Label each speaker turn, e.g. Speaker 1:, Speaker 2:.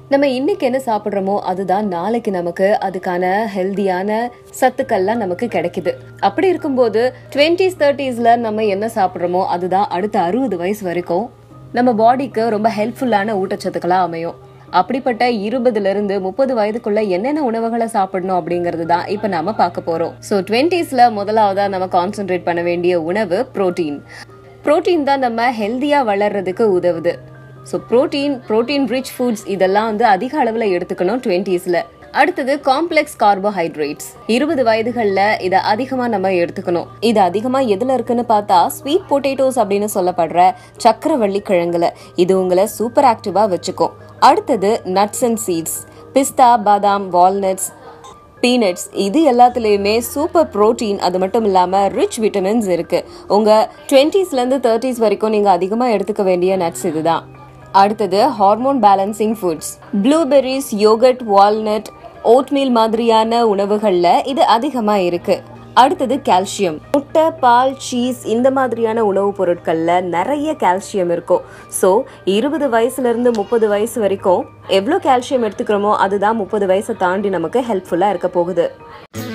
Speaker 1: நம்ம இன்னைக்கு என்ன சாப்பிட்றோமோ அதுதான் நாளைக்கு நமக்கு அதுக்கான ஹெல்தியான சத்துக்கள்லாம் நமக்கு கிடைக்குது அப்படி இருக்கும்போது டுவெண்ட்டிஸ் தேர்ட்டிஸ்ல நம்ம என்ன சாப்பிட்றோமோ அதுதான் அடுத்த அறுபது வயசு வரைக்கும் நம்ம பாடிக்கு ரொம்ப ஹெல்ப்ஃபுல்லான ஊட்டச்சத்துக்களா அமையும் அப்படிப்பட்ட இருபதுல இருந்து முப்பது வயதுக்குள்ள என்னென்ன உணவுகளை சாப்பிடணும் அப்படிங்கிறது தான் இப்ப நாம பார்க்க போறோம் ஸோ டுவெண்ட்டீஸ்ல முதலாவதா நம்ம கான்சென்ட்ரேட் பண்ண வேண்டிய உணவு புரோட்டீன் புரோட்டீன் தான் நம்ம ஹெல்தியா வளர்றதுக்கு உதவுது so protein protein rich foods இதெல்லாம் வந்து அதிக அளவில் எடுத்துக்கணும் டுவெண்ட்டீஸ்ல அடுத்தது காம்ப்ளெக்ஸ் கார்போஹைட்ரேட்ஸ் இருபது வயதுகள்ல இதை அதிகமா நம்ம எடுத்துக்கணும் இது அதிகமா எதுல இருக்குன்னு பார்த்தா ஸ்வீட் பொட்டேட்டோஸ் அப்படின்னு சொல்லப்படுற சக்கரவள்ளி கிழங்குல இது உங்களை சூப்பர் ஆக்டிவா வச்சுக்கும் அடுத்தது நட்ஸ் அண்ட் சீட்ஸ் பிஸ்தா பாதாம் வால்நட்ஸ் பீனட்ஸ் இது எல்லாத்துலேயுமே சூப்பர் புரோட்டீன் அது மட்டும் இல்லாமல் ரிச் விட்டமின்ஸ் இருக்கு உங்க டுவெண்ட்டீஸ்லேருந்து தேர்ட்டிஸ் வரைக்கும் நீங்கள் அதிகமாக எடுத்துக்க வேண்டிய நட்ஸ் இதுதான் அடுத்தது hormone balancing foods blueberries yoghurt walnut oatmeal மாதிரியான உணவுகளில் இது அதிகமாக இருக்கு அடுத்தது கால்சியம் முட்டை பால் சீஸ் இந்த மாதிரியான உணவுப் பொருட்கள்ல நிறைய கால்சியம் இருக்கும் ஸோ இருபது வயசுல இருந்து முப்பது வயசு வரைக்கும் எவ்வளோ கால்சியம் எடுத்துக்கிறோமோ அதுதான் முப்பது வயசை தாண்டி நமக்கு ஹெல்ப்ஃபுல்லா இருக்க போகுது